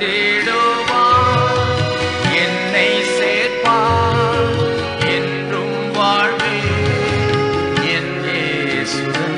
வந்திடுவார் என்னை சேர்ப்பார் என்றும் வாழ்வே என் இயேசுடன்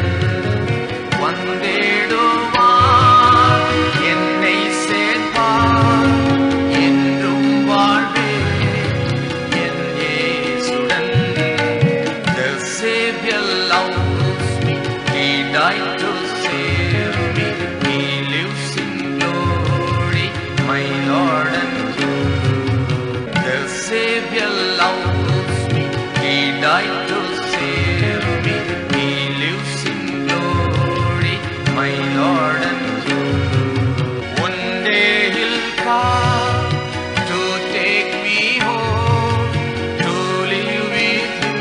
வந்திடுவார் என்னை சேர்ப்பார் என்றும் வாழ்வே என் இயேசுடன் The Savior loves me, He died to save me, He lives in glory, my Lord and King. The Savior loves me, He died to save me, He lives in glory, my Lord and King. One day He'll come to take me home, to live with Him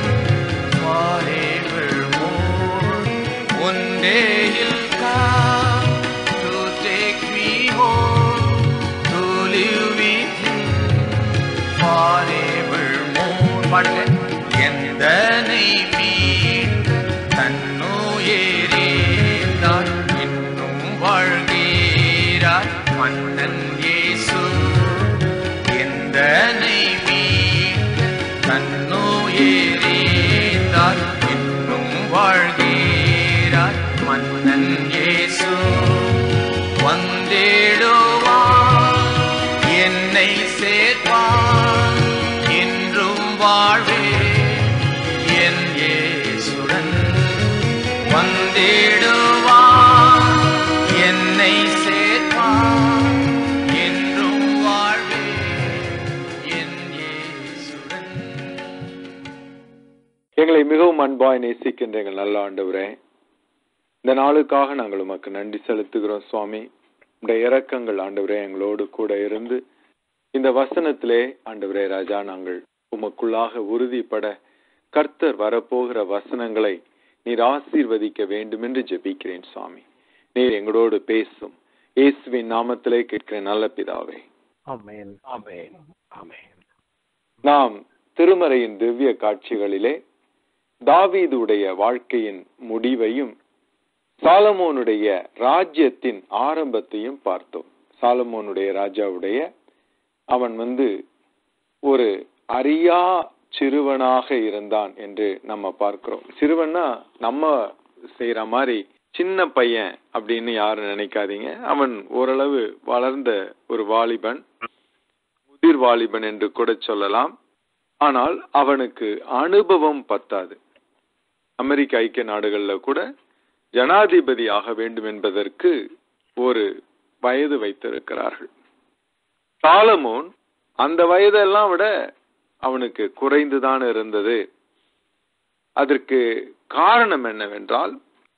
forevermore. One day He'll come to take me home, to live with Him forevermore. பாடுங்க. எந்தனை மீட்டு தன்னுயிரேந்தார் இன்னும் வாழ்கிறார் மன்னன் இயேசு எந்தனை மீட்டு தன்னுயிரேந்தார் இன்னும் வாழ்கிறார் மன்னன் இயேசு வந்திடுவார் என்னை சேர்ப்பார் என்றும் வாழ்வே என் இயேசுடன் வந்திடுவார் என்னை சேர்ப்பார் என்றும் வாழ்வே என் இயேசுடன் எங்களை மிகவும் அன்பாய் நேசிக்கின்ற எங்கள் நல்ல ஆண்டவரே இந்த நாளுக்காக நாங்கள் உமக்கு நன்றி செலுத்துகிறோம் சுவாமி இந்த இரக்கங்கள் ஆண்டவரே எங்களோடு கூட இருந்து இந்த வசனத்திலே ஆண்டவரே ராஜா நாங்கள் உமக்குள்ளாக உறுதிப்பட கர்த்தர் வரப்போகிற வசனங்களை நீர் ஆசீர்வதிக்க வேண்டும் என்று ஜெபிக்கிறேன் சுவாமி நீர் எங்களோடு பேசும் இயேசுவின் நாமத்திலே கேட்கிறேன் நல்ல பிதாவே ஆமென் ஆமென் ஆமென் நாம் திருமறையின் திவ்ய காட்சிகளிலே தாவீதுடைய வாழ்க்கையின் முடிவையும் சாலமோனுடைய ராஜ்யத்தின் ஆரம்பத்தையும் பார்த்தோம் சாலமோனுடைய ராஜாவுடைய அவன் வந்து ஒரு அறியா சிறுவனாக இருந்தான் என்று நம்ம பார்க்கிறோம் சிறுவன்னா நம்ம செய்யற மாதிரி சின்ன பையன் அப்படின்னு யாரும் நினைக்காதீங்க அவன் ஓரளவு வளர்ந்த ஒரு வாலிபன் முதிர் வாலிபன் என்று கூட சொல்லலாம் ஆனால் அவனுக்கு அனுபவம் பத்தாது அமெரிக்க ஐக்கிய நாடுகள்ல கூட ஜனாதிபதி ஆக வேண்டும் என்பதற்கு ஒரு வயது வைத்திருக்கிறார்கள் சாலமோன் அந்த வயதெல்லாம் விட அவனுக்கு குறைந்துதான் இருந்தது அதற்கு காரணம் என்னவென்றால்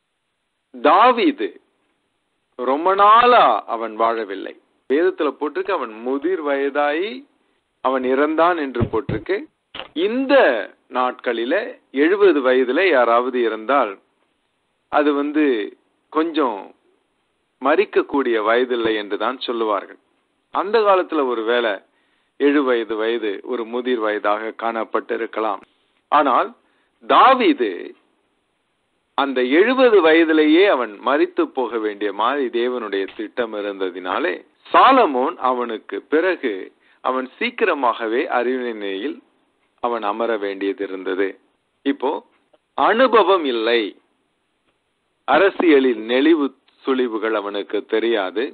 தாவீது ரொம்ப நாளா அவன் வாழவில்லை வேதத்துல போட்டிருக்கு அவன் முதிர் வயதாயி அவன் இறந்தான் என்று போட்டிருக்கு இந்த நாட்களில எழுபது வயதுல யாராவது இறந்தால் அது வந்து கொஞ்சம் மறிக்கக்கூடிய வயதில்லை என்று தான் சொல்லுவார்கள் அந்த காலத்துல ஒரு வேளை எழு வயது வயது ஒரு முதிர் வயதாக காணப்பட்டிருக்கலாம் ஆனால் தாவீது அந்த எழுபது வயதிலேயே அவன் மரித்து போக வேண்டிய மாதிரி தேவனுடைய திட்டம் இருந்ததினாலே சாலமோன் அவனுக்கு பிறகு அவன் சீக்கிரமாகவே அறிவினையில் அவன் அமர வேண்டியது இருந்தது இப்போ அனுபவம் இல்லை அரசியலில் நெளிவு சுழிவுகள் அவனுக்கு தெரியாது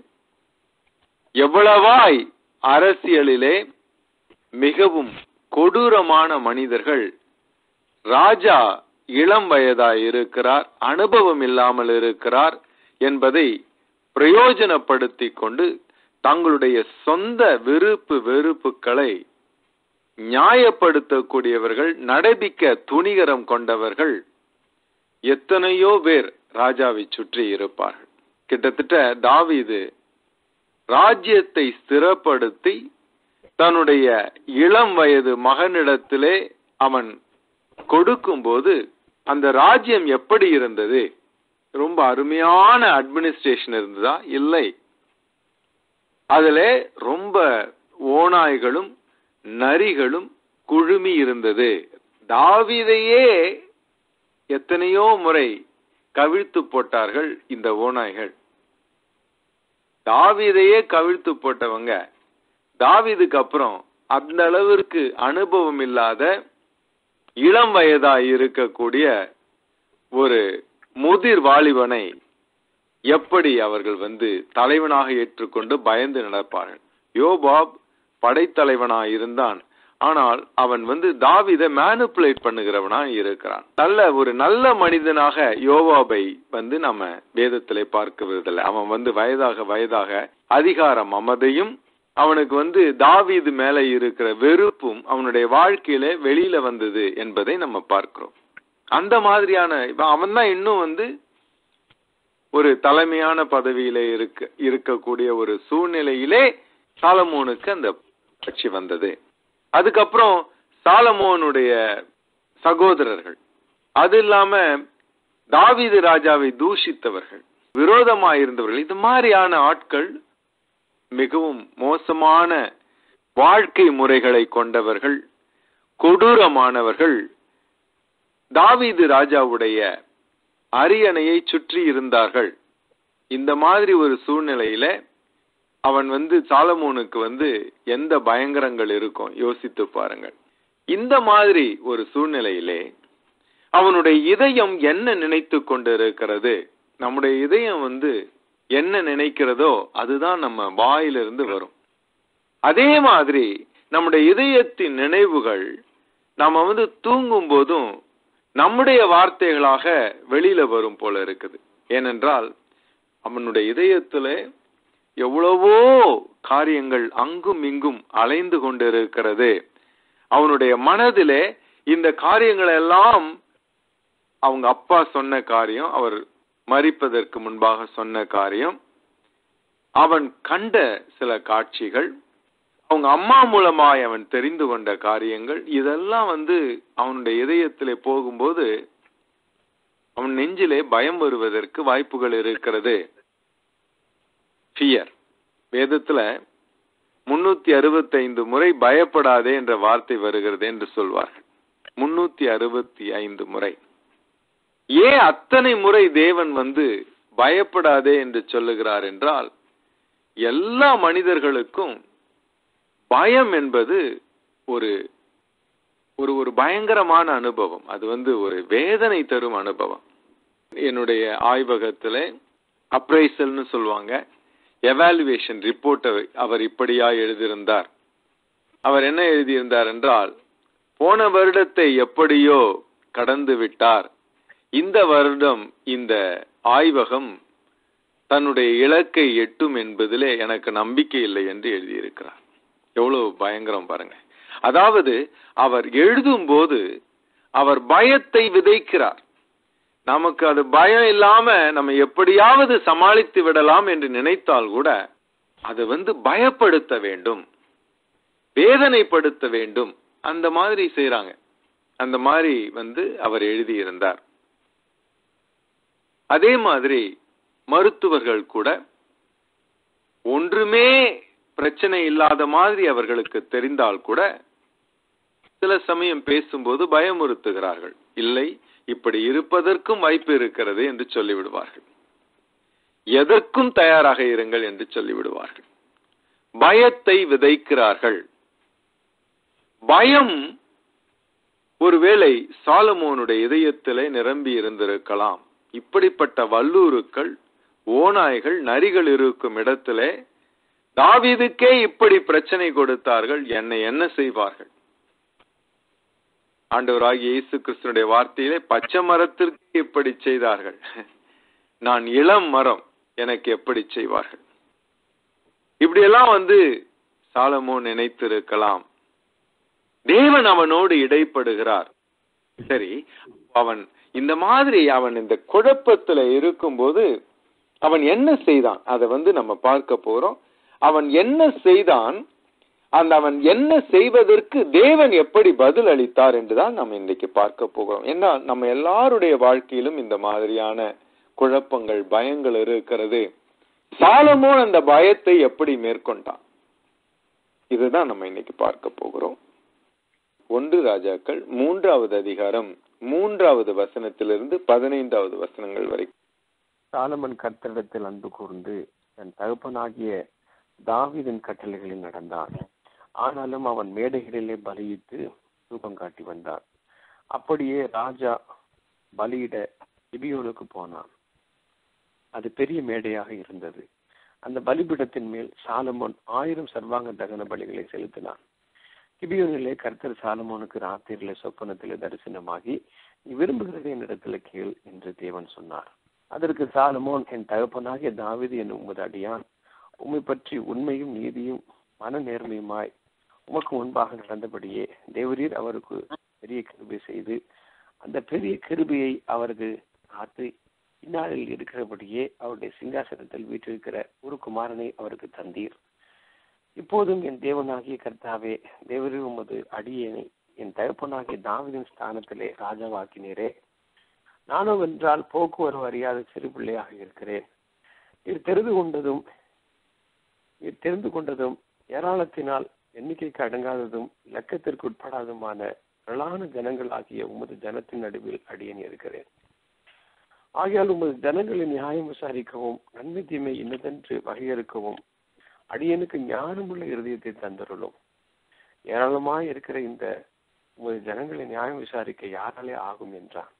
எவ்வளவாய் அரசியலிலே மிகவும் கொடூரமான மனிதர்கள் ராஜா இளம் வயதாய் இருக்கிறார் அனுபவம் இல்லாமல் இருக்கிறார் என்பதை பிரயோஜனப்படுத்திக் கொண்டு தங்களுடைய சொந்த விருப்பு வெறுப்புகளை நியாயப்படுத்தக்கூடியவர்கள் நடபிக்க துணிகரம் கொண்டவர்கள் எத்தனையோ பேர் ராஜாவை சுற்றி இருப்பார்கள் கிட்டத்தட்ட தாவீது ராஜ்யத்தை ஸ்திரப்படுத்தி தன்னுடைய இளம் வயது மகனிடத்திலே அவன் கொடுக்கும்போது அந்த ராஜ்யம் எப்படி இருந்தது ரொம்ப அருமையான அட்மினிஸ்ட்ரேஷன் இருந்ததா இல்லை அதுல ரொம்ப ஓநாய்களும் நரிகளும் குழுமி இருந்தது தாவீதையே எத்தனையோ முறை கவிழ்த்து போட்டார்கள் இந்த ஓநாய்கள் தாவீதையே கவிழ்த்து போட்டவங்க தாவீதுக்கு அப்புறம் அந்த அளவிற்கு அனுபவம் இல்லாத இளம் வயதா இருக்கக்கூடிய ஒரு முதிர் வாலிபனை எப்படி அவர்கள் வந்து தலைவனாக ஏற்றுக்கொண்டு பயந்து நடப்பார்கள் யோபாப் படைத்தலைவனா இருந்தான் ஆனால் அவன் வந்து தாவித மேனுப்புலேட் பண்ணுகிறவனா இருக்கிறான் நல்ல ஒரு நல்ல மனிதனாக யோவாபை வந்து நம்ம வேதத்திலே பார்க்கிறதில்லை அவன் வந்து வயதாக வயதாக அதிகார மமதையும் அவனுக்கு வந்து தாவீது மேல இருக்கிற வெறுப்பும் அவனுடைய வாழ்க்கையில வெளியில வந்தது என்பதை நம்ம பார்க்கிறோம் அந்த மாதிரியான அவன் தான் இன்னும் வந்து ஒரு தலைமையான பதவியில இருக்க இருக்கக்கூடிய ஒரு சூழ்நிலையிலே சாலமோனுக்கு அந்த கட்சி வந்தது அதுக்கப்புறம் சாலமோனுடைய சகோதரர்கள் அது இல்லாம தாவீது ராஜாவை தூஷித்தவர்கள் விரோதமா இருந்தவர்கள் இது மாதிரியான ஆட்கள் மிகவும் மோசமான வாழ்க்கை முறைகளை கொண்டவர்கள் கொடூரமானவர்கள் தாவீது ராஜாவுடைய அரியணையை சுற்றி இருந்தார்கள் இந்த மாதிரி ஒரு சூழ்நிலையில அவன் வந்து சாலமோனுக்கு வந்து எந்த பயங்கரங்கள் இருக்கும் யோசித்து பாருங்கள் இந்த மாதிரி ஒரு சூழ்நிலையிலே அவனுடைய இதயம் என்ன நினைத்து கொண்டிருக்கிறது நம்முடைய இதயம் வந்து என்ன நினைக்கிறதோ அதுதான் நம்ம வாயிலிருந்து வரும் அதே மாதிரி நம்முடைய இதயத்தின் நினைவுகள் நாம வந்து தூங்கும் போதும் நம்முடைய வார்த்தைகளாக வெளியில வரும் போல இருக்குது ஏனென்றால் அவனுடைய இதயத்துல எவ்வளவோ காரியங்கள் அங்கும் இங்கும் அலைந்து கொண்டிருக்கிறது அவனுடைய மனதிலே இந்த காரியங்கள் எல்லாம் அவங்க அப்பா சொன்ன காரியம் அவர் மறிப்பதற்கு முன்பாக சொன்ன காரியம் அவன் கண்ட சில காட்சிகள் அவங்க அம்மா மூலமாய் அவன் தெரிந்து கொண்ட காரியங்கள் இதெல்லாம் வந்து அவனுடைய இதயத்திலே போகும்போது அவன் நெஞ்சிலே பயம் வருவதற்கு வாய்ப்புகள் இருக்கிறது ஃபியர் வேதத்துல முன்னூத்தி அறுபத்தைந்து முறை பயப்படாதே என்ற வார்த்தை வருகிறது என்று சொல்வார்கள் முன்னூத்தி அறுபத்தி ஐந்து முறை ஏன் அத்தனை முறை தேவன் வந்து பயப்படாதே என்று சொல்லுகிறார் என்றால் எல்லா மனிதர்களுக்கும் பயம் என்பது ஒரு ஒரு ஒரு பயங்கரமான அனுபவம் அது வந்து ஒரு வேதனை தரும் அனுபவம் என்னுடைய ஆய்வகத்துல அப்ரைசல்னு சொல்லுவாங்க எவாலுவேஷன் ரிப்போர்ட் அவர் இப்படியா எழுதியிருந்தார் அவர் என்ன எழுதியிருந்தார் என்றால் போன வருடத்தை எப்படியோ கடந்து விட்டார் இந்த வருடம் இந்த ஆய்வகம் தன்னுடைய இலக்கை எட்டும் என்பதிலே எனக்கு நம்பிக்கை இல்லை என்று எழுதியிருக்கிறார் எவ்வளவு பயங்கரம் பாருங்க அதாவது அவர் எழுதும் போது அவர் பயத்தை விதைக்கிறார் நமக்கு அது பயம் இல்லாம நம்ம எப்படியாவது சமாளித்து விடலாம் என்று நினைத்தால் கூட அது வந்து பயப்படுத்த வேண்டும் வேதனைப்படுத்த வேண்டும் அந்த மாதிரி செய்யறாங்க அந்த மாதிரி வந்து அவர் எழுதியிருந்தார் அதே மாதிரி மருத்துவர்கள் கூட ஒன்றுமே பிரச்சனை இல்லாத மாதிரி அவர்களுக்கு தெரிந்தால் கூட சில சமயம் பேசும்போது பயமுறுத்துகிறார்கள் இல்லை இப்படி இருப்பதற்கும் வாய்ப்பு இருக்கிறது என்று சொல்லிவிடுவார்கள் எதற்கும் தயாராக இருங்கள் என்று சொல்லிவிடுவார்கள் பயத்தை விதைக்கிறார்கள் பயம் ஒருவேளை சாலமோனுடைய இதயத்திலே நிரம்பி இருந்திருக்கலாம் இப்படிப்பட்ட வல்லூருக்கள் ஓநாய்கள் நரிகள் இருக்கும் இடத்திலே தாவீதுக்கே இப்படி பிரச்சனை கொடுத்தார்கள் என்னை என்ன செய்வார்கள் ஆண்டவராகிய இயேசு கிறிஸ்தனுடைய வார்த்தையிலே பச்சை மரத்திற்கு இப்படி செய்தார்கள் நான் இளம் மரம் எனக்கு எப்படி செய்வார்கள் இப்படியெல்லாம் வந்து சாலமோ நினைத்திருக்கலாம் தேவன் அவனோடு இடைப்படுகிறார் சரி அவன் இந்த மாதிரி அவன் இந்த குழப்பத்துல இருக்கும்போது அவன் என்ன செய்தான் அதை வந்து நம்ம பார்க்க போறோம் அவன் என்ன செய்தான் அந்த அவன் என்ன செய்வதற்கு தேவன் எப்படி பதில் அளித்தார் என்றுதான் நம்ம இன்னைக்கு பார்க்க போகிறோம் ஏன்னா நம்ம எல்லாருடைய வாழ்க்கையிலும் இந்த மாதிரியான குழப்பங்கள் பயங்கள் இருக்கிறது சாலமோன் அந்த பயத்தை எப்படி மேற்கொண்டான் இதுதான் நம்ம இன்னைக்கு பார்க்க போகிறோம் ஒன்று ராஜாக்கள் மூன்றாவது அதிகாரம் மூன்றாவது வசனத்திலிருந்து பதினைந்தாவது வசனங்கள் வரை சாலமன் கர்த்தரிடத்தில் அன்பு கூர்ந்து தன் தகப்பனாகிய தாவீதின் கட்டளைகளில் நடந்தான் ஆனாலும் அவன் மேடைகளிலே பலியிட்டு ரூபம் காட்டி வந்தான் அப்படியே ராஜா பலியிட கிபியோனுக்கு போனான் அது பெரிய மேடையாக இருந்தது அந்த பலிபீடத்தின் மேல் சாலமோன் ஆயிரம் சர்வாங்க தகன பலிகளை செலுத்தினான் கிபியோனிலே கர்த்தர் சாலமோனுக்கு ராத்திரியிலே சொப்பனத்திலே தரிசனமாகி நீ விரும்புகிறதை என்னிடத்துல கேள் என்று தேவன் சொன்னார் அதற்கு சாலமோன் என் தகப்பனாகிய தாவீது என்னும் உமது அடியான் உம்மை பற்றி உண்மையும் நீதியும் மன நேர்மையுமாய் உமக்கு முன்பாக நடந்தபடியே தேவரீர் அவருக்கு பெரிய கிருபை செய்து அந்த பெரிய கிருபையை அவருக்கு காத்து இந்நாளில் இருக்கிறபடியே அவருடைய சிங்காசனத்தில் வீற்றிருக்கிற ஒரு குமாரனை அவருக்கு தந்தீர் இப்போதும் என் தேவனாகிய கர்த்தாவே தேவரீர் உமது அடியேனை என் தகப்பனாகிய தாவீதின் ஸ்தானத்திலே ராஜாவாக்கினீரே நானோ வென்றால் போக்குவரவு அறியாத சிறு பிள்ளையாக இருக்கிறேன் நீர் தெரிந்து கொண்டதும் நீர் தெரிந்து கொண்டதும் ஏராளத்தினால் எண்ணிக்கைக்கு அடங்காததும் லக்கத்திற்கு உட்படாதுமான திரளான ஜனங்களாகிய உமது ஜனத்தின் நடுவில் அடியேன் இருக்கிறேன் ஆகையால் உமது ஜனங்களின் நியாயம் விசாரிக்கவும் நன்மை தீமை இன்னதென்று வகையறுக்கவும் அடியனுக்கு ஞானமுள்ள இருதயத்தை தந்தருளும் ஏராளமாய் இருக்கிற இந்த உமது ஜனங்களை நியாயம் விசாரிக்க யாராலே ஆகும் என்றான்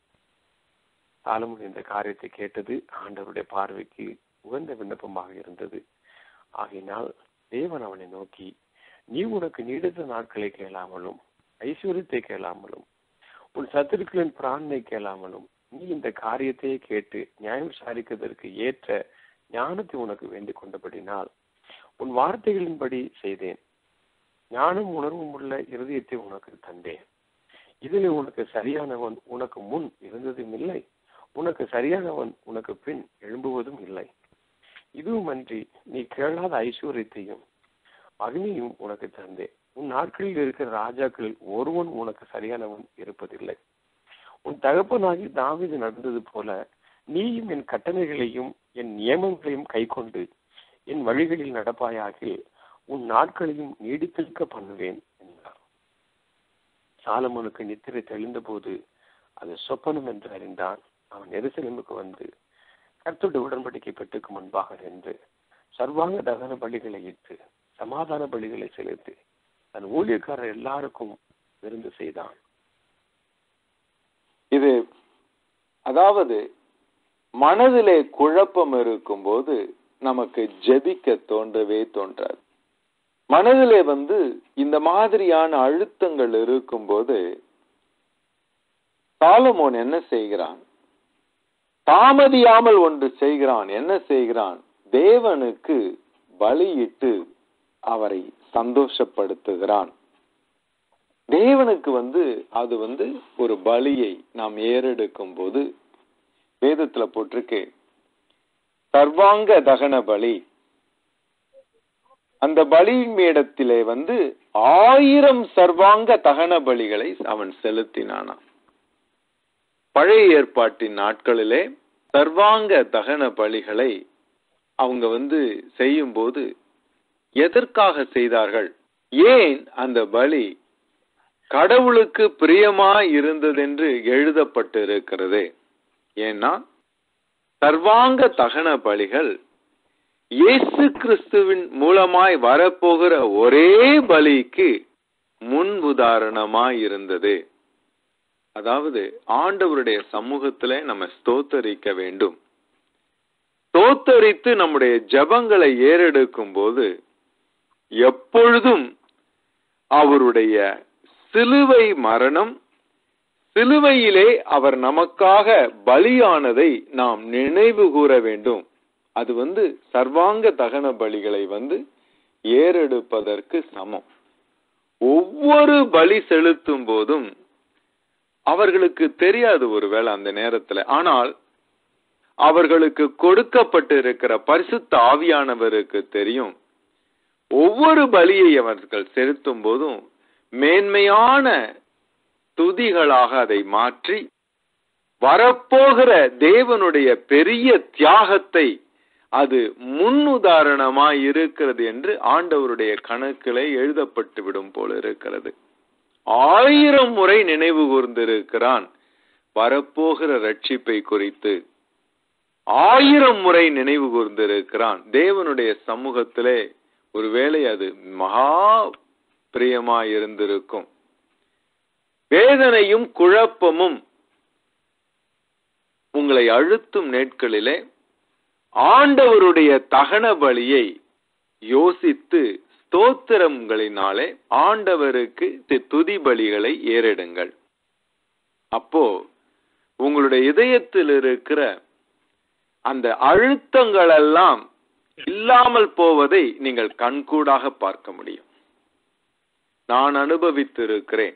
சாலமன் இந்த காரியத்தை கேட்டது ஆண்டவருடைய பார்வைக்கு உகந்த விண்ணப்பமாக இருந்தது ஆகையினால் தேவன் அவனை நோக்கி நீ உனக்கு நீடித்த நாட்களை கேளாமலும் ஐஸ்வர்யத்தை கேளாமலும் உன் சத்துருக்களின் பிராணனை கேளாமலும் நீ இந்த காரியத்தையே கேட்டு நியாயம் விசாரிக்கிறதற்கு ஏற்ற ஞானத்தை உனக்கு வேண்டிக் கொண்டபடினால் உன் வார்த்தைகளின்படி செய்தேன் ஞானம் உணர்வும் உள்ள இருதயத்தை உனக்கு தந்தேன் இதில் உனக்கு சரியானவன் உனக்கு முன் இருந்ததும் இல்லை உனக்கு சரியானவன் உனக்கு பின் எழும்புவதும் இல்லை இதுவுமன்றி நீ கேளாத ஐஸ்வர்யத்தையும் அக்னியும் உனக்கு தந்தேன் உன் நாட்களில் இருக்கிற ராஜாக்களில் ஒருவன் உனக்கு சரியானவன் இருப்பதில்லை உன் தகப்பனாகி தாவீது நடந்தது போல நீயும் என் கட்டளைகளையும் என் நியமங்களையும் கைக்கொண்டு என் வழிகளில் நடப்பாயாகில் உன் நாட்களையும் நீடித்திருக்க பண்ணுவேன் என்றார் சாலமோனுக்கு நித்திரை தெளிந்த போது அது சொப்பனம் என்று அறிந்தான் அவன் எருசலேமுக்கு வந்து கர்த்தருடைய உடன்படிக்கை பெற்றுக்கு முன்பாக நின்று சர்வாங்க தகன பலிகளை இட்டு சமாதான பலிகளை செலுத்தி தன் ஊழியக்காரர் எல்லாருக்கும் விருந்து செய்தான் இது அதாவது மனதிலே குழப்பம் இருக்கும்போது நமக்கு ஜெபிக்க தோன்றவே தோன்றாது மனதிலே வந்து இந்த மாதிரியான அழுத்தங்கள் இருக்கும்போது சாலமோன் என்ன செய்கிறான் தாமதியாமல் ஒன்று செய்கிறான் என்ன செய்கிறான் தேவனுக்கு பலியிட்டு அவரை சந்தோஷப்படுத்துகிறான் தேவனுக்கு வந்து அது வந்து ஒரு பலியை நாம் ஏறெடுக்கும் போது வேதத்துல போட்டிருக்கு சர்வாங்க தகன பலி அந்த பலியின் மேடத்திலே வந்து ஆயிரம் சர்வாங்க தகன பலிகளை அவன் செலுத்தினானாம் பழைய ஏற்பாட்டின் நாட்களிலே சர்வாங்க தகன பலிகளை அவங்க வந்து செய்யும்போது எதற்காக செய்தார்கள் ஏன் அந்த பலி கடவுளுக்கு பிரியமாய் இருந்ததென்று எழுதப்பட்டு இருக்கிறது ஏன்னா சர்வாங்க தகன பலிகள் இயேசு கிறிஸ்துவின் மூலமாய் வரப்போகிற ஒரே பலிக்கு முன் உதாரணமாய் இருந்தது அதாவது ஆண்டவருடைய சமூகத்துல நம்ம ஸ்தோத்தரிக்க வேண்டும் ஸ்தோத்தரித்து நம்முடைய ஜபங்களை ஏறெடுக்கும் போது எப்பொழுதும் அவருடைய சிலுவை மரணம் சிலுவையிலே அவர் நமக்காக பலியானதை நாம் நினைவு கூற வேண்டும் அது வந்து சர்வாங்க தகன பலிகளை வந்து ஏறெடுப்பதற்கு சமம் ஒவ்வொரு பலி செலுத்தும் போதும் அவர்களுக்கு தெரியாது ஒருவேளை அந்த நேரத்துல ஆனால் அவர்களுக்கு கொடுக்கப்பட்டு இருக்கிற பரிசுத்த ஆவியானவருக்கு தெரியும் ஒவ்வொரு பலியை அவர்கள் செலுத்தும் போதும் மேன்மையான துதிகளாக அதை மாற்றி வரப்போகிற தேவனுடைய பெரிய தியாகத்தை அது முன்னுதாரணமாய் இருக்கிறது என்று ஆண்டவருடைய கணக்கிலே எழுதப்பட்டு விடும் போல இருக்கிறது ஆயிரம் முறை நினைவு கூர்ந்திருக்கிறான் வரப்போகிற ரட்சிப்பை குறித்து ஆயிரம் முறை நினைவு கூர்ந்திருக்கிறான் தேவனுடைய சமூகத்திலே ஒருவேளை அது மகா பிரியமாய் இருந்திருக்கும் வேதனையும் குழப்பமும் உங்களை அழுத்தும் நாட்களிலே ஆண்டவருடைய தகன பலியை யோசித்து ஸ்தோத்திரங்களினாலே ஆண்டவருக்கு தி- துதி பலிகளை ஏறிடுங்கள் அப்போ உங்களுடைய இதயத்தில் இருக்கிற அந்த அழுத்தங்கள் எல்லாம் இல்லாமல் போவதை நீங்கள் கண்கூடாக பார்க்க முடியும் நான் அனுபவித்திருக்கிறேன்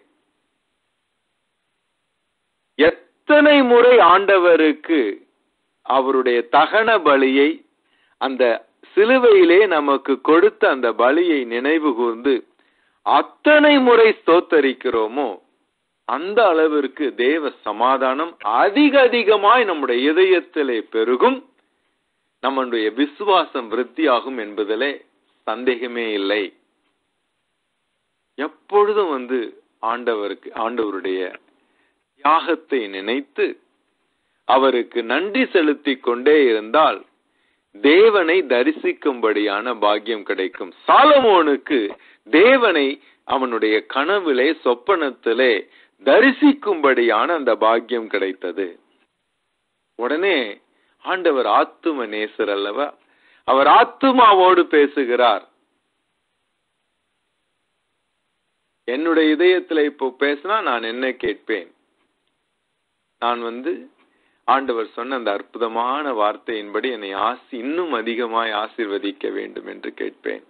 எத்தனை முறை ஆண்டவருக்கு அவருடைய தகன பலியை அந்த சிலுவையிலே நமக்கு கொடுத்த அந்த பலியை நினைவு கூர்ந்து அத்தனை முறை ஸ்தோத்தரிக்கிறோமோ அந்த அளவிற்கு தேவ சமாதானம் அதிக அதிகமாய் நம்முடைய இதயத்திலே பெருகும் நம்முடைய விசுவாசம் விருத்தியாகும் என்பதிலே சந்தேகமே இல்லை எப்பொழுதும் வந்து ஆண்டவருக்கு ஆண்டவருடைய தியாகத்தை நினைத்து அவருக்கு நன்றி செலுத்திக் கொண்டே இருந்தால் தேவனை தரிசிக்கும்படியான பாக்கியம் கிடைக்கும் சாலமோனுக்கு தேவனை அவனுடைய கனவிலே சொப்பனத்திலே தரிசிக்கும்படியான அந்த பாக்கியம் கிடைத்தது உடனே ஆண்டவர் ஆத்தும நேசர் அல்லவா அவர் ஆத்துமாவோடு பேசுகிறார் என்னுடைய இதயத்துல இப்போ பேசினா நான் என்ன கேட்பேன் நான் வந்து ஆண்டவர் சொன்ன அந்த அற்புதமான வார்த்தையின்படி என்னை ஆசி இன்னும் அதிகமாய் ஆசீர்வதிக்க வேண்டும் என்று கேட்பேன்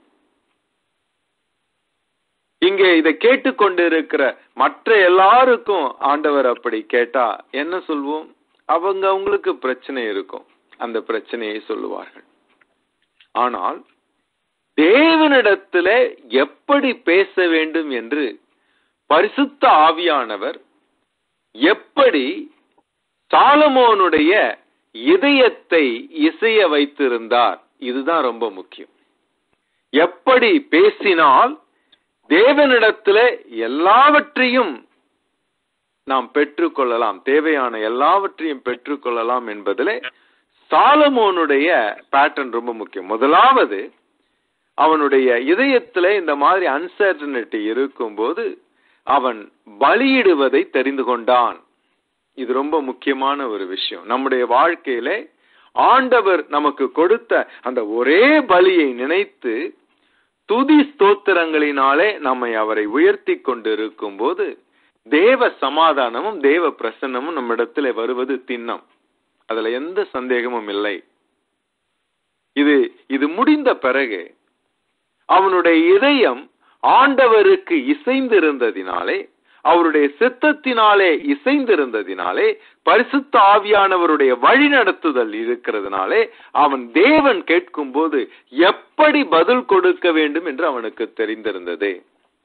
இங்கே இதை கேட்டுக்கொண்டிருக்கிற மற்ற எல்லாருக்கும் ஆண்டவர் அப்படி கேட்டா என்ன சொல்வோம் அவங்க அவங்களுக்கு பிரச்சனை இருக்கும் அந்த பிரச்சனையை சொல்லுவார்கள் ஆனால் தேவனிடத்திலே எப்படி பேச வேண்டும் என்று பரிசுத்த ஆவியானவர் எப்படி சாலமோனுடைய இதயத்தை இசைய வைத்திருந்தார் இதுதான் ரொம்ப முக்கியம் எப்படி பேசினால் தேவனிடத்துல எல்லாவற்றையும் நாம் பெற்றுக்கொள்ளலாம் தேவையான எல்லாவற்றையும் பெற்றுக்கொள்ளலாம் என்பதிலே சாலமோனுடைய பேட்டர்ன் ரொம்ப முக்கியம் முதலாவது அவனுடைய இதயத்துல இந்த மாதிரி அன்சர்டனிட்டி இருக்கும்போது அவன் பலியிடுவதை தெரிந்து கொண்டான் இது ரொம்ப முக்கியமான ஒரு விஷயம் நம்முடைய வாழ்க்கையிலே ஆண்டவர் நமக்கு கொடுத்த அந்த ஒரே பலியை நினைத்து துதி ஸ்தோத்திரங்களினாலே நம்மை அவரை உயர்த்தி கொண்டிருக்கும் போது தேவ சமாதானமும் தேவ பிரசன்னமும் நம்மிடத்தில் வருவது திண்ணம் அதுல எந்த சந்தேகமும் இல்லை இது இது முடிந்த பிறகு அவனுடைய இதயம் ஆண்டவருக்கு இசைந்திருந்ததினாலே அவருடைய சித்தத்தினாலே இசைந்திருந்ததினாலே பரிசுத்த ஆவியானவருடைய வழிநடத்துதல் இருக்கிறதுனாலே அவன் தேவன் கேட்கும் போது எப்படி பதில் கொடுக்க வேண்டும் என்று அவனுக்கு தெரிந்திருந்தது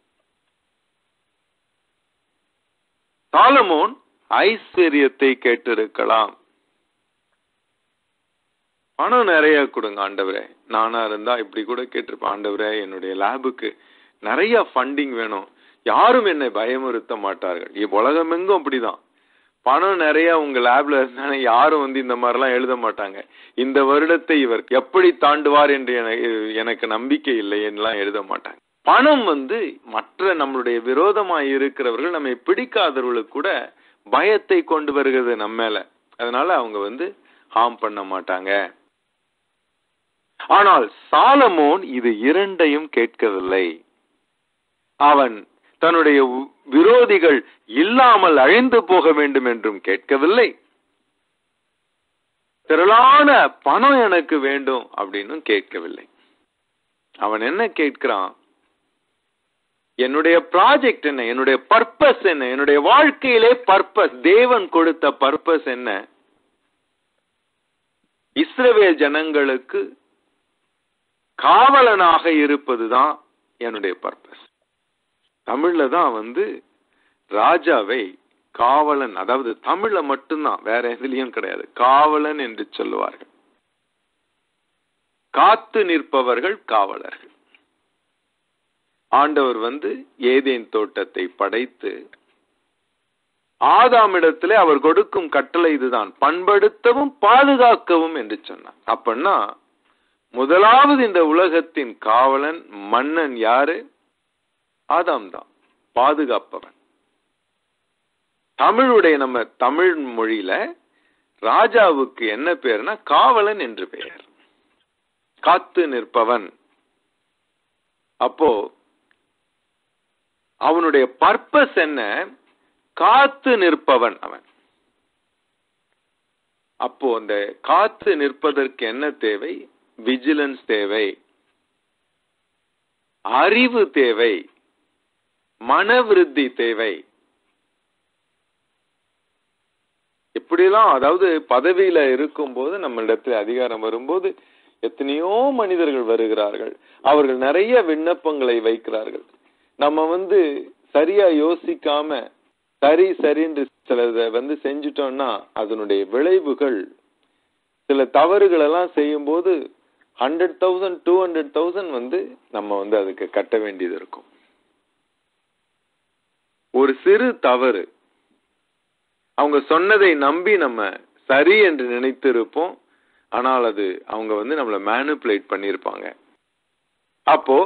சாலமோன் ஐஸ்வர்யத்தை கேட்டிருக்கலாம் பணம் நிறைய கொடுங்க ஆண்டவரே நானா இருந்தா இப்படி கூட கேட்டிருப்பேன் ஆண்டவரே என்னுடைய லேபுக்கு நிறைய ஃபண்டிங் வேணும் யாரும் என்னை பயமுறுத்த மாட்டார்கள் இவ் உலகமெங்கும் அப்படிதான் பணம் நிறைய உங்க லேப்ல இருந்தானே யாரும் வந்து இந்த மாதிரிலாம் எழுத மாட்டாங்க இந்த வருடத்தை இவர் எப்படி தாண்டுவார் என்று எனக்கு எனக்கு நம்பிக்கை இல்லை என்றெல்லாம் எழுத மாட்டாங்க பணம் வந்து மற்ற நம்மளுடைய விரோதமாய் இருக்கிறவர்கள் நம்மை பிடிக்காதவர்களுக்கு கூட பயத்தை கொண்டு வருகிறது நம்ம மேல அதனால அவங்க வந்து ஹார்ம் பண்ண மாட்டாங்க ஆனால் சாலமோன் இது இரண்டையும் கேட்கவில்லை அவன் தன்னுடைய வி- விரோதிகள் இல்லாமல் அழிந்து போக வேண்டும் என்றும் கேட்கவில்லை திரளான பணம் எனக்கு வேண்டும் அப்படின்னு கேட்கவில்லை அவன் என்ன கேட்கிறான் என்னுடைய ப்ராஜெக்ட் என்ன என்னுடைய பர்பஸ் என்ன என்னுடைய வாழ்க்கையிலே பர்பஸ் தேவன் கொடுத்த பர்பஸ் என்ன இஸ்ரவேல் ஜனங்களுக்கு காவலனாக இருப்பதுதான் என்னுடைய பர்பஸ் தமிழ்ல தான் வந்து ராஜாவை காவலன் அதாவது தமிழ்ல மட்டும்தான் வேற எதுலயும் கிடையாது காவலன் என்று சொல்லுவார்கள் காத்து நிற்பவர்கள் காவலர்கள் ஆண்டவர் வந்து ஏதேன் தோட்டத்தை படைத்து ஆதாமிடத்திலே அவர் கொடுக்கும் கட்டளை இதுதான் பண்படுத்தவும் பாதுகாக்கவும் என்று சொன்னார் அப்படின்னா முதலாவது இந்த உலகத்தின் காவலன் மன்னன் யாரு ஆதாம் தான் பாதுகாப்பவன் தமிழுடைய நம்ம தமிழ் மொழியில ராஜாவுக்கு என்ன பேர்னா காவலன் என்று பெயர் காத்து நிற்பவன் அப்போ அவனுடைய பர்பஸ் என்ன காத்து நிற்பவன் அவன் அப்போ அந்த காத்து நிற்பதற்கு என்ன தேவை விஜிலன்ஸ் தேவை அறிவு தேவை மனவிருத்தி தேவை எப்படிலாம் அதாவது பதவியில இருக்கும்போது நம்மளிடத்தில் அதிகாரம் வரும்போது எத்தனையோ மனிதர்கள் வருகிறார்கள் அவர்கள் நிறைய விண்ணப்பங்களை வைக்கிறார்கள் நம்ம வந்து சரியா யோசிக்காம சரி சரின்னு சிலதை வந்து செஞ்சுட்டோம்னா அதனுடைய விளைவுகள் சில தவறுகள் எல்லாம் செய்யும்போது hundred thousand two hundred thousand வந்து நம்ம வந்து அதுக்கு கட்ட வேண்டியது இருக்கும் ஒரு சிறு தவறு அவங்க சொன்னதை நம்பி நம்ம சரி என்று நினைத்து இருப்போம் ஆனால் அது அவங்க வந்து நம்மளை மேனுப்புலேட் பண்ணியிருப்பாங்க அப்போ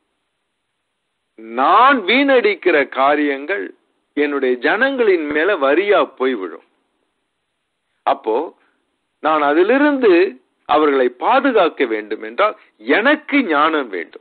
நான் வீணடிக்கிற காரியங்கள் என்னுடைய ஜனங்களின் மேல வரியா போய் விழும் அப்போ நான் அதிலிருந்து அவர்களை பாதுகாக்க வேண்டும் என்றால் எனக்கு ஞானம் வேண்டும்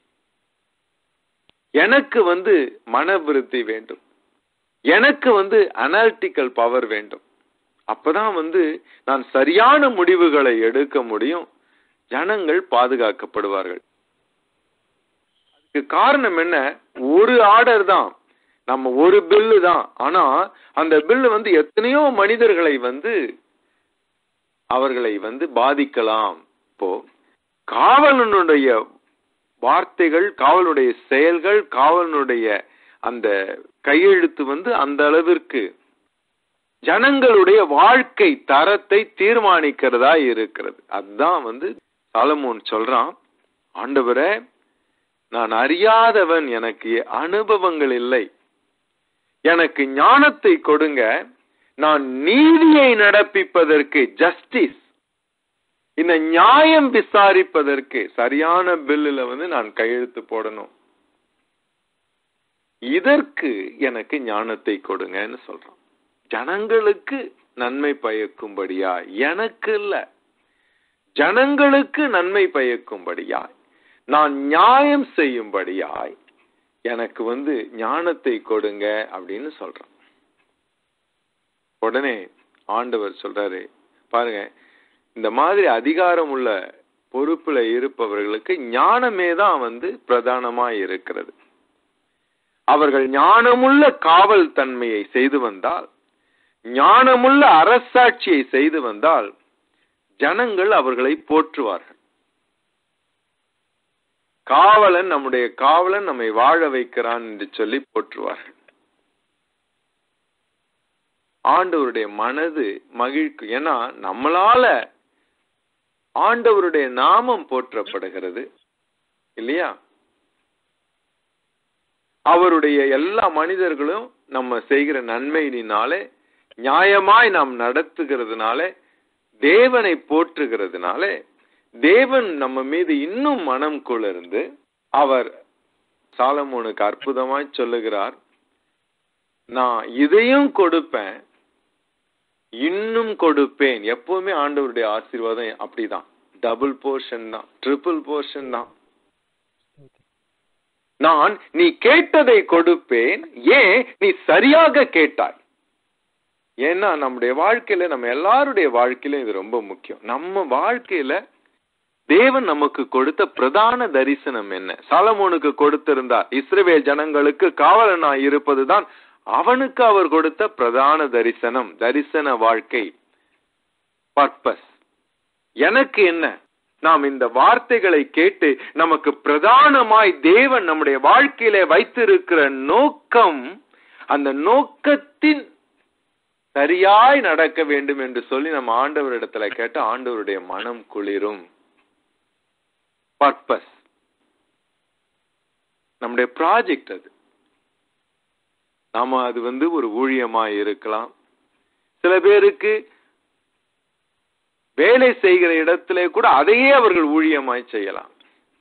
எனக்கு வந்து மனவிருத்தி வேண்டும் எனக்கு வந்து அனாலிட்டிக்கல் பவர் வேண்டும் அப்பதான் வந்து நான் சரியான முடிவுகளை எடுக்க முடியும் ஜனங்கள் பாதுகாக்கப்படுவார்கள் அதுக்கு காரணம் என்ன ஒரு ஆர்டர் தான் நம்ம ஒரு பில்லு தான் ஆனா அந்த பில்லு வந்து எத்தனையோ மனிதர்களை வந்து அவர்களை வந்து பாதிக்கலாம் இப்போ காவலனுடைய வார்த்தைகள் காவலுடைய செயல்கள் காவலனுடைய அந்த கையெழுத்து வந்து அந்த அளவிற்கு ஜனங்களுடைய வாழ்க்கை தரத்தை தீர்மானிக்கிறதா இருக்கிறது அதுதான் வந்து சாலமோன் சொல்றான் ஆண்டவரே நான் அறியாதவன் எனக்கு அனுபவங்கள் இல்லை எனக்கு ஞானத்தை கொடுங்க நான் நீதியை நடப்பிப்பதற்கு ஜஸ்டிஸ் இந்த நியாயம் விசாரிப்பதற்கு சரியான பில்லுல வந்து நான் கையெழுத்து போடணும் இதற்கு எனக்கு ஞானத்தை கொடுங்கன்னு சொல்றான் ஜனங்களுக்கு நன்மை பயக்கும்படியா எனக்கு இல்ல ஜனங்களுக்கு நன்மை பயக்கும்படியாய் நான் நியாயம் செய்யும்படியாய் எனக்கு வந்து ஞானத்தை கொடுங்க அப்படின்னு சொல்றான் உடனே ஆண்டவர் சொல்றாரு பாருங்க இந்த மாதிரி அதிகாரம் உள்ள பொறுப்புல இருப்பவர்களுக்கு ஞானமே தான் வந்து பிரதானமா இருக்கிறது அவர்கள் ஞானமுள்ள காவல் தன்மையை செய்து வந்தால் ஞானமுள்ள அரசாட்சியை செய்து வந்தால் ஜனங்கள் அவர்களை போற்றுவார்கள் காவலன் நம்முடைய காவலன் நம்மை வாழ வைக்கிறான் என்று சொல்லி போற்றுவார்கள் ஆண்டவருடைய மனது மகிழ்க்கும் ஏன்னா நம்மளால ஆண்டவருடைய நாமம் போற்றப்படுகிறது இல்லையா அவருடைய எல்லா மனிதர்களும் நம்ம செய்கிற நன்மையினாலே நியாயமாய் நாம் நடத்துகிறதுனாலே தேவனை போற்றுகிறதுனாலே தேவன் நம்ம மீது இன்னும் மனம் குளிர்ந்து அவர் சாலமோனுக்கு அற்புதமாய் சொல்லுகிறார் நான் இதையும் கொடுப்பேன் இன்னும் கொடுப்பேன் எப்பவுமே ஆண்டவருடைய ஆசீர்வாதம் அப்படிதான் டபுள் போர்ஷன் தான் ட்ரிபிள் போர்ஷன் தான் நான் நீ கேட்டதை கொடுப்பேன் ஏன் நீ சரியாக கேட்டாய் ஏன்னா நம்முடைய வாழ்க்கையில நம்ம எல்லாருடைய வாழ்க்கையில இது ரொம்ப முக்கியம் நம்ம வாழ்க்கையில தேவன் நமக்கு கொடுத்த பிரதான தரிசனம் என்ன சாலமோனுக்கு கொடுத்திருந்தார் இஸ்ரவேல் ஜனங்களுக்கு காவலனாய் இருப்பதுதான் அவனுக்கு அவர் கொடுத்த பிரதான தரிசனம் தரிசன வாழ்க்கை பர்பஸ் எனக்கு என்ன நாம் இந்த வார்த்தைகளை கேட்டு நமக்கு பிரதானமாய் தேவன் நம்முடைய வாழ்க்கையில வைத்திருக்கிற நோக்கம் அந்த நோக்கத்தின் சரியாய் நடக்க வேண்டும் என்று சொல்லி நம்ம ஆண்டவரிடத்துல கேட்ட ஆண்டவருடைய மனம் குளிரும் பர்பஸ் நம்முடைய ப்ராஜெக்ட் அது நாம அது வந்து ஒரு ஊழியமாய் இருக்கலாம் சில பேருக்கு வேலை செய்கிற இடத்திலே கூட அதையே அவர்கள் ஊழியமாய் செய்யலாம்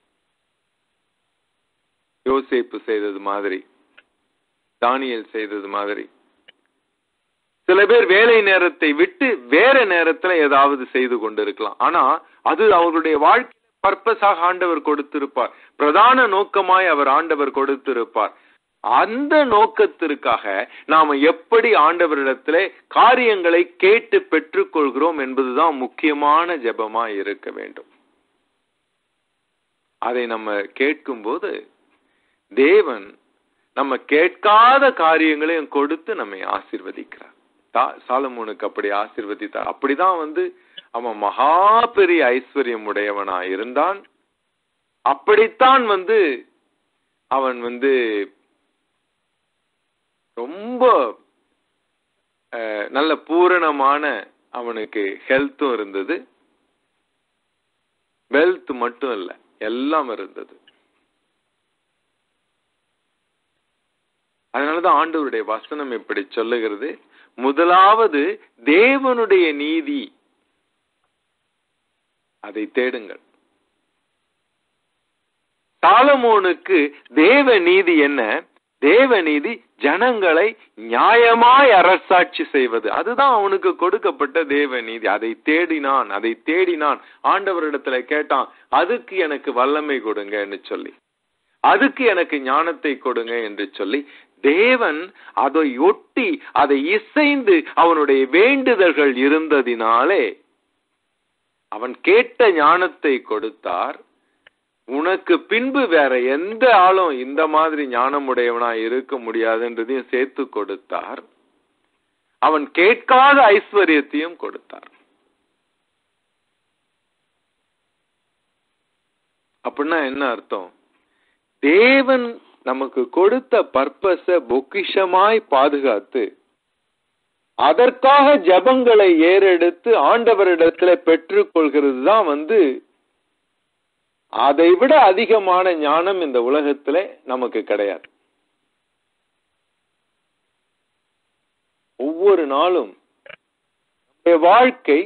யோசேப்பு செய்தது மாதிரி தானியல் செய்தது மாதிரி சில பேர் வேலை நேரத்தை விட்டு வேற நேரத்துல ஏதாவது செய்து கொண்டிருக்கலாம் ஆனா அது அவர்களுடைய வாழ்க்கை பர்பஸாக ஆண்டவர் கொடுத்திருப்பார் பிரதான நோக்கமாய் அவர் ஆண்டவர் கொடுத்திருப்பார் அந்த நோக்கத்திற்காக நாம எப்படி ஆண்டவரிடத்திலே காரியங்களை கேட்டு பெற்றுக்கொள்கிறோம் என்பதுதான் முக்கியமான ஜெபமா இருக்க வேண்டும் அதை நம்ம கேட்கும்போது தேவன் நம்ம கேட்காத காரியங்களையும் கொடுத்து நம்மை ஆசீர்வதிக்கிறார் தா- சாலமோனுக்கு அப்படி ஆசீர்வதித்தார் அப்படிதான் வந்து அவன் மகா பெரிய ஐஸ்வர்யம் உடையவனா இருந்தான் அப்படித்தான் வந்து அவன் வந்து ரொம்ப அஹ், நல்ல பூரணமான அவனுக்கு ஹெல்த்தும் இருந்தது வெல்த் மட்டும் இல்ல எல்லாம் இருந்தது அதனாலதான் ஆண்டவருடைய வசனம் இப்படி சொல்லுகிறது முதலாவது தேவனுடைய நீதி அதை தேடுங்கள் சாலமோனுக்கு தேவ நீதி என்ன தேவ நீதி ஜனங்களை நியாயமாய் அரசாட்சி செய்வது அதுதான் அவனுக்கு கொடுக்கப்பட்ட தேவ நீதி அதை தேடினான் அதை தேடினான் ஆண்டவரிடத்துல கேட்டான் அதுக்கு எனக்கு வல்லமை கொடுங்கன்னு சொல்லி அதுக்கு எனக்கு ஞானத்தை கொடுங்க என்று சொல்லி தேவன் அதை ஒட்டி அதை இசைந்து அவனுடைய வேண்டுதல்கள் இருந்ததினாலே அவன் கேட்ட ஞானத்தை கொடுத்தார் உனக்கு பின்பு வேற எந்த ஆளும் இந்த மாதிரி ஞானமுடையவனா இருக்க முடியாதுன்றதையும் சேர்த்து கொடுத்தார் அவன் கேட்காத ஐஸ்வர்யத்தையும் கொடுத்தார் அப்படின்னா என்ன அர்த்தம் தேவன் நமக்கு கொடுத்த பர்பஸ பொக்கிஷமாய் பாதுகாத்து அதற்காக ஜபங்களை ஏறெடுத்து ஆண்டவரிடத்துல பெற்றுக்கொள்கிறது தான் வந்து அதை விட அதிகமான ஞானம் இந்த உலகத்துல நமக்கு கிடையாது ஒவ்வொரு நாளும் நம்முடைய வாழ்க்கை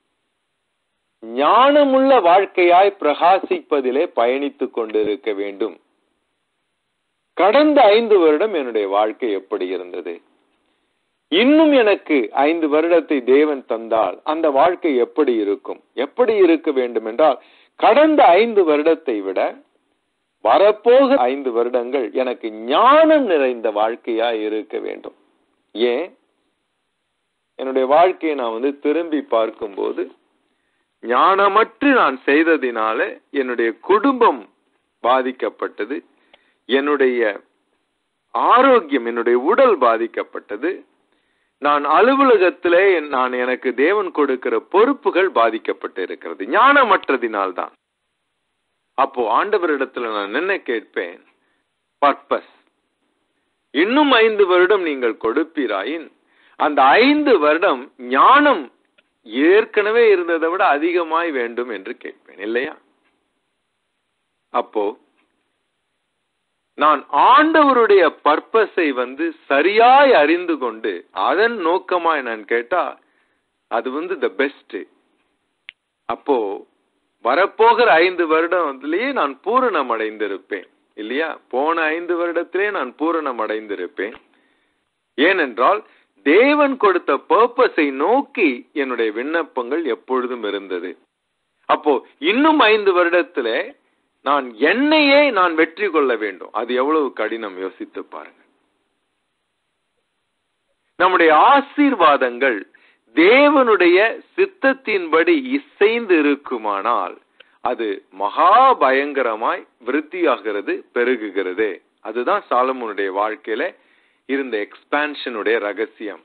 ஞானமுள்ள வாழ்க்கையாய் பிரகாசிப்பதிலே பயணித்துக் கொண்டிருக்க வேண்டும் கடந்த ஐந்து வருடம் என்னுடைய வாழ்க்கை எப்படி இருந்தது இன்னும் எனக்கு ஐந்து வருடத்தை தேவன் தந்தால் அந்த வாழ்க்கை எப்படி இருக்கும் எப்படி இருக்க வேண்டும் என்றால் கடந்த ஐந்து வருடத்தை விட வரப்போக ஐந்து வருடங்கள் எனக்கு ஞானம் நிறைந்த வாழ்க்கையா இருக்க வேண்டும் ஏன் என்னுடைய வாழ்க்கையை நான் வந்து திரும்பி பார்க்கும்போது ஞானமற்று நான் செய்ததினால என்னுடைய குடும்பம் பாதிக்கப்பட்டது என்னுடைய ஆரோக்கியம் என்னுடைய உடல் பாதிக்கப்பட்டது நான் அலுவலகத்திலே நான் எனக்கு தேவன் கொடுக்கிற பொறுப்புகள் பாதிக்கப்பட்டு இருக்கிறது ஞானமற்றதினால்தான் அப்போ ஆண்டவரிடத்துல நான் என்ன கேட்பேன் பர்பஸ் இன்னும் ஐந்து வருடம் நீங்கள் கொடுப்பீராயின் அந்த ஐந்து வருடம் ஞானம் ஏற்கனவே இருந்ததை விட அதிகமாய் வேண்டும் என்று கேட்பேன் இல்லையா அப்போ நான் ஆண்டவருடைய பர்பஸை வந்து சரியாய் அறிந்து கொண்டு அதன் நோக்கமாய் நான் கேட்டா அது வந்து த பெஸ்ட் அப்போ வரப்போகிற ஐந்து வருடத்திலேயே நான் பூரணம் அடைந்திருப்பேன் இல்லையா போன ஐந்து வருடத்திலே நான் பூரணம் அடைந்திருப்பேன் ஏனென்றால் தேவன் கொடுத்த பர்பஸை நோக்கி என்னுடைய விண்ணப்பங்கள் எப்பொழுதும் இருந்தது அப்போ இன்னும் ஐந்து வருடத்துல நான் என்னையே நான் வெற்றி கொள்ள வேண்டும் அது எவ்வளவு கடினம் யோசித்து பாருங்க நம்முடைய ஆசீர்வாதங்கள் தேவனுடைய சித்தத்தின்படி இசைந்து இருக்குமானால் அது மகா பயங்கரமாய் விருத்தியாகிறது பெருகுகிறது அதுதான் சாலமோனுடைய வாழ்க்கையில இருந்த எக்ஸ்பான்ஷனுடைய ரகசியம்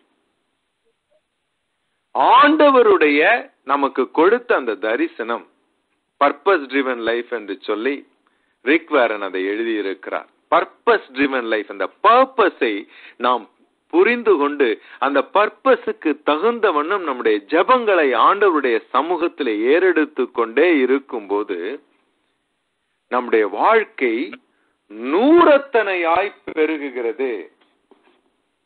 ஆண்டவருடைய நமக்கு கொடுத்த அந்த தரிசனம் பர்பஸ் ட்ரிவன் லைஃப் என்று சொல்லி ரிக் வேரன் அதை எழுதியிருக்கிறார் பர்பஸ் ட்ரிவன் லைஃப் அந்த பர்பஸை நாம் புரிந்து கொண்டு அந்த பர்பஸுக்கு தகுந்த வண்ணம் நம்முடைய ஜபங்களை ஆண்டவருடைய சமூகத்தில் ஏறெடுத்து கொண்டே இருக்கும்போது நம்முடைய வாழ்க்கை நூறத்தனையாய் பெருகுகிறது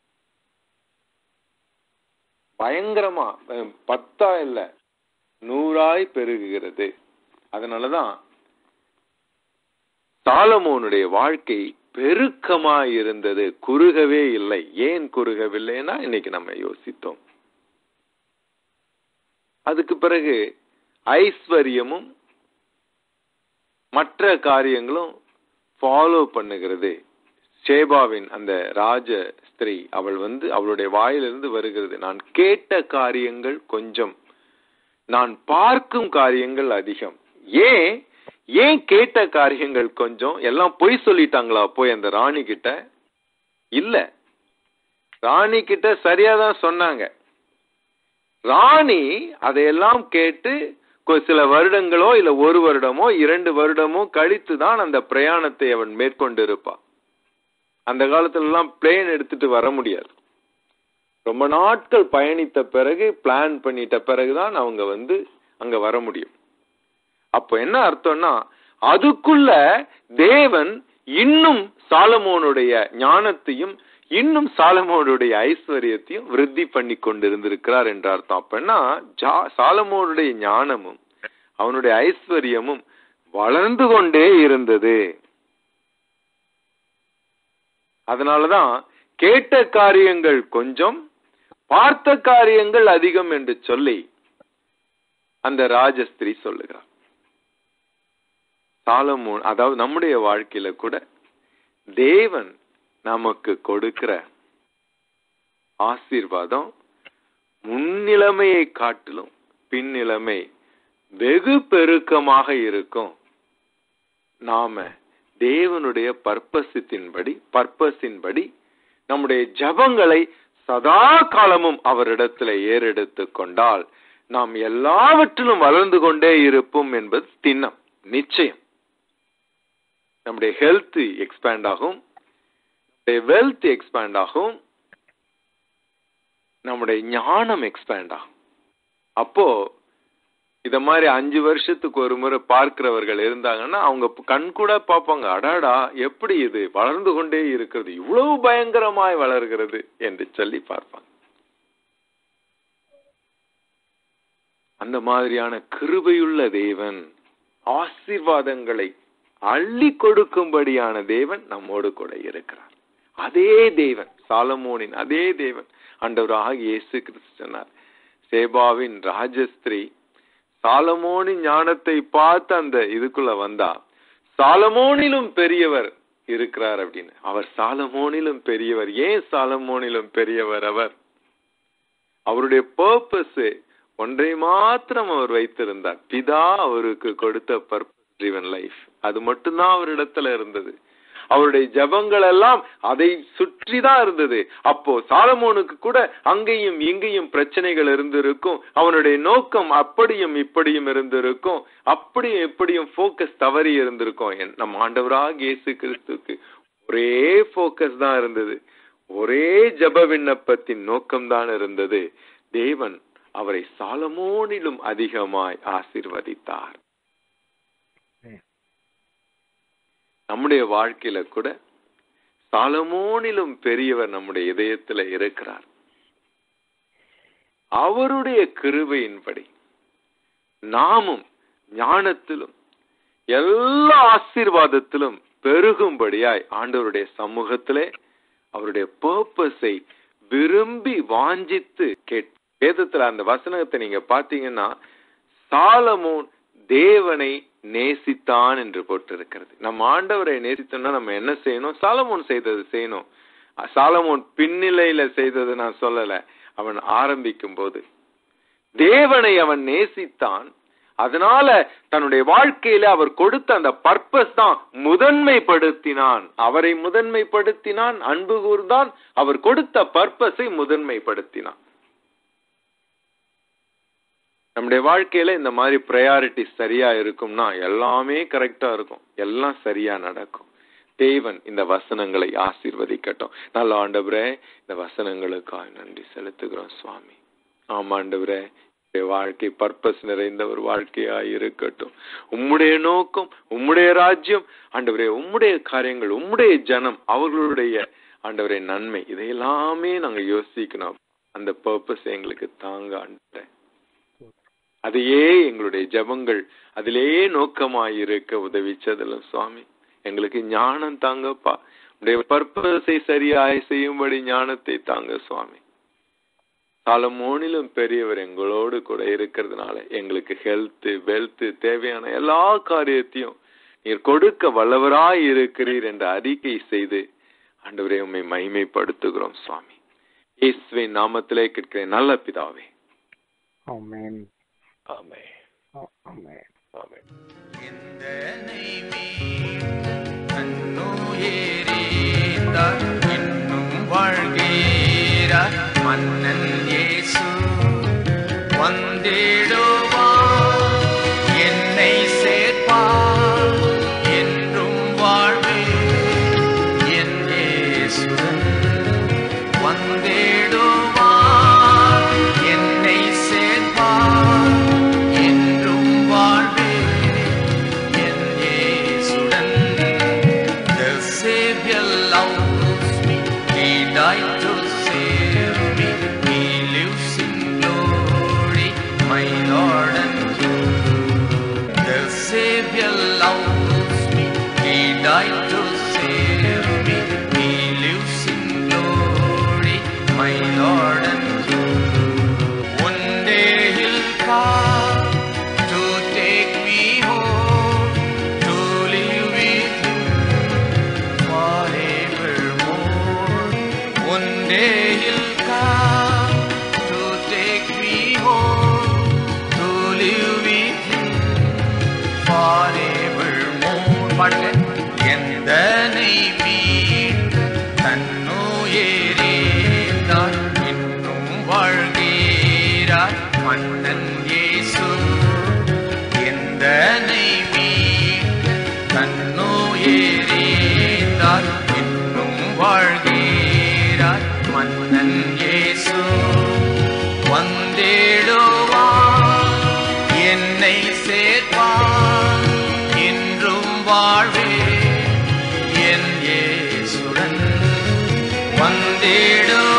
பயங்கரமா அஹ், பத்தா இல்ல நூறாய் பெருகுகிறது அதனாலதான் சாலமோனுடைய வாழ்க்கை பெருக்கமா இருந்தது குறுகவே இல்லை ஏன் குறுகவில்லைன்னா இன்னைக்கு நம்ம யோசித்தோம் அதுக்கு பிறகு ஐஸ்வர்யமும் மற்ற காரியங்களும் ஃபாலோ பண்ணுகிறது ஷேபாவின் அந்த ராஜ ஸ்திரீ அவள் வந்து அவளுடைய வாயிலிருந்து வருகிறது நான் கேட்ட காரியங்கள் கொஞ்சம் நான் பார்க்கும் காரியங்கள் அதிகம் ஏன் ஏன் கேட்ட காரியங்கள் கொஞ்சம் எல்லாம் பொய் சொல்லிட்டாங்களா போய் அந்த ராணி கிட்ட இல்ல ராணி கிட்ட சரியாதான் சொன்னாங்க ராணி அதையெல்லாம் கேட்டு கொ- சில வருடங்களோ இல்ல ஒரு வருடமோ இரண்டு வருடமோ கழித்து தான் அந்த பிரயாணத்தை அவன் மேற்கொண்டு இருப்பான் அந்த காலத்துல எல்லாம் பிளேன் எடுத்துட்டு வர முடியாது ரொம்ப நாட்கள் பயணித்த பிறகு பிளான் பண்ணிட்ட பிறகுதான் அவங்க வந்து அங்க வர முடியும் அப்போ என்ன அர்த்தம்னா அதுக்குள்ள தேவன் இன்னும் சாலமோனுடைய ஞானத்தையும் இன்னும் சாலமோனுடைய ஐஸ்வர்யத்தையும் விருத்தி பண்ணி கொண்டிருந்திருக்கிறார் என்ற அர்த்தம் அப்பன்னா ஜா- சாலமோனுடைய ஞானமும் அவனுடைய ஐஸ்வர்யமும் வளர்ந்து கொண்டே இருந்தது அதனாலதான் கேட்ட காரியங்கள் கொஞ்சம் பார்த்த காரியங்கள் அதிகம் என்று சொல்லி அந்த ராஜஸ்திரி சொல்லுகிறார் சாலமோன் அதாவது நம்முடைய வாழ்க்கையில கூட தேவன் நமக்கு கொடுக்கிற ஆசீர்வாதம் முன்னிலைமையை காட்டிலும் பின்னிலைமை வெகு பெருக்கமாக இருக்கும் நாம தேவனுடைய பர்பஸத்தின்படி பர்பஸின்படி நம்முடைய ஜபங்களை சதா காலமும் அவரிடத்துல ஏறெடுத்து கொண்டால் நாம் எல்லாவற்றிலும் வளர்ந்து கொண்டே இருப்போம் என்பது திண்ணம் நிச்சயம் நம்முடைய ஹெல்த் எக்ஸ்பேண்ட் ஆகும் நம்முடைய வெல்த் எக்ஸ்பேண்ட் ஆகும் நம்முடைய ஞானம் எக்ஸ்பேண்ட் ஆகும் அப்போ இத மாதிரி அஞ்சு வருஷத்துக்கு ஒரு முறை பார்க்கிறவர்கள் இருந்தாங்கன்னா அவங்க கண் கூட பார்ப்பாங்க அடாடா எப்படி இது வளர்ந்து கொண்டே இருக்கிறது இவ்வளவு பயங்கரமாய் வளர்கிறது என்று சொல்லி பார்ப்பாங்க அந்த மாதிரியான கிருபையுள்ள தேவன் ஆசீர்வாதங்களை அள்ளி கொடுக்கும்படியான தேவன் நம்மோடு கூட இருக்கிறார் அதே தேவன் சாலமோனின் அதே தேவன் ஆண்டவராக இயேசு கிறிஸ்து சொன்னார் சேபாவின் ராஜஸ்திரீ சாலமோனின் ஞானத்தை பார்த்து அந்த இதுக்குள்ள வந்தா சாலமோனிலும் பெரியவர் இருக்கிறார் அப்படின்னு அவர் சாலமோனிலும் பெரியவர் ஏன் சாலமோனிலும் பெரியவர் அவர் அவருடைய பர்பஸ் ஒன்றை மாத்திரம் அவர் வைத்திருந்தார் பிதா அவருக்கு கொடுத்த பர்பஸ் ட்ரிவன் லைஃப் அது மட்டும்தான் அவரிடத்துல இருந்தது அவருடைய ஜபங்கள் எல்லாம் அதை சுற்றி தான் இருந்தது அப்போ சாலமோனுக்கு கூட அங்கேயும் இங்கேயும் பிரச்சனைகள் இருந்திருக்கும் அவனுடைய நோக்கம் அப்படியும் இப்படியும் இருந்திருக்கும் அப்படியும் இப்படியும் ஃபோக்கஸ் தவறி இருந்திருக்கும் என் நம் ஆண்டவராக இயேசு கிறிஸ்துக்கு ஒரே ஃபோக்கஸ் தான் இருந்தது ஒரே ஜப விண்ணப்பத்தின் நோக்கம் தான் இருந்தது தேவன் அவரை சாலமோனிலும் அதிகமாய் ஆசீர்வதித்தார் நம்முடைய வாழ்க்கையில கூட சாலமோனிலும் பெரியவர் நம்முடைய இதயத்துல இருக்கிறார் அவருடைய கிருபையின்படி நாமும் ஞானத்திலும் எல்லா ஆசீர்வாதத்திலும் பெருகும்படியாய் ஆண்டவருடைய சமூகத்திலே அவருடைய பர்பஸை விரும்பி வாஞ்சித்து கேட் வேதத்துல அந்த வசனத்தை நீங்க பாத்தீங்கன்னா சாலமோன் தேவனை நேசித்தான் என்று போட்டிருக்கிறது நம்ம ஆண்டவரை நேசித்தோம்னா நம்ம என்ன செய்யணும் சாலமோன் செய்தது செய்யணும் சாலமோன் பின்னிலையில செய்தது நான் சொல்லல அவன் ஆரம்பிக்கும் போது தேவனை அவன் நேசித்தான் அதனால தன்னுடைய வாழ்க்கையில அவர் கொடுத்த அந்த பர்பஸ் தான் முதன்மைப்படுத்தினான் அவரை முதன்மைப்படுத்தினான் அன்பு கூர்ந்தான் அவர் கொடுத்த பர்பஸை முதன்மைப்படுத்தினான் நம்முடைய வாழ்க்கையில இந்த மாதிரி ப்ரையாரிட்டி சரியா இருக்கும்னா எல்லாமே கரெக்டா இருக்கும் எல்லாம் சரியா நடக்கும் தேவன் இந்த வசனங்களை ஆசீர்வதிக்கட்டும் நல்ல ஆண்டவரே இந்த வசனங்களுக்காக நன்றி செலுத்துகிறோம் சுவாமி ஆமா ஆண்டவரே உம்முடைய வாழ்க்கை பர்பஸ் நிறைந்த ஒரு வாழ்க்கையா இருக்கட்டும் உம்முடைய நோக்கம் உம்முடைய ராஜ்யம் ஆண்டவரே உம்முடைய காரியங்கள் உம்முடைய ஜனம் அவர்களுடைய ஆண்டவரே நன்மை இதையெல்லாமே நாங்க யோசிக்கணும் அந்த பர்பஸ் எங்களுக்கு தாங்க ஆண்டவரே அதையே எங்களுடைய ஜெபங்கள் அதிலேயே நோக்கமாயிருக்க உதவிச்சதில்ல சுவாமி எங்களுக்கு ஞானம் தாங்கப்பா உடைய பர்பஸை சரியாய் செய்யும்படி ஞானத்தை தாங்க சுவாமி சாலமோனிலும் பெரியவர் எங்களோடு கூட இருக்கிறதுனால எங்களுக்கு ஹெல்த் வெல்த் தேவையான எல்லா காரியத்தையும் நீர் கொடுக்க வல்லவராய் இருக்கிறீர் என்ற அறிக்கை செய்து ஆண்டவரே உம்மை மகிமைப்படுத்துகிறோம் சுவாமி இயேசுவின் நாமத்திலே கேட்கிறேன் நல்ல பிதாவே ஆமென் ஆமே ஆ- ஆமென் ஆமென் எந்தனை தன்னுயிரீந்தார் இன்னும் வாழ்கிறார் மன்னன் இயேசு வந்திடுவார் என்னை சேர்ப்பார் என்றும் வாழ்வே என் இயேசுடன் வந்திடுவார் என்னை சேர்ப்பார் என்றும் வாழ்வே என் இயேசுடன் The Savior loves me, He died to save me, He lives in glory, my Lord and King. The Savior loves me, He died to save me, He lives in glory, my Lord and King. One day He'll come to take me home, to live with Him forevermore. One day He'll come to take me home, to live with Him forevermore. பாடுங்க எந்தனை மீட்டு தன்னுயிரேந்தார் இன்னும் வாழ்கிறார் மன்னன் இயேசு எந்தனை மீட்டு தன்னுயிரேந்தார் இன்னும் வாழ்கிறார் மன்னன் இயேசு வந்திடுவார் என்னை சேர்ப்பார் என்றும் வாழ்வே என் இயேசுடன் வந்திடுவார்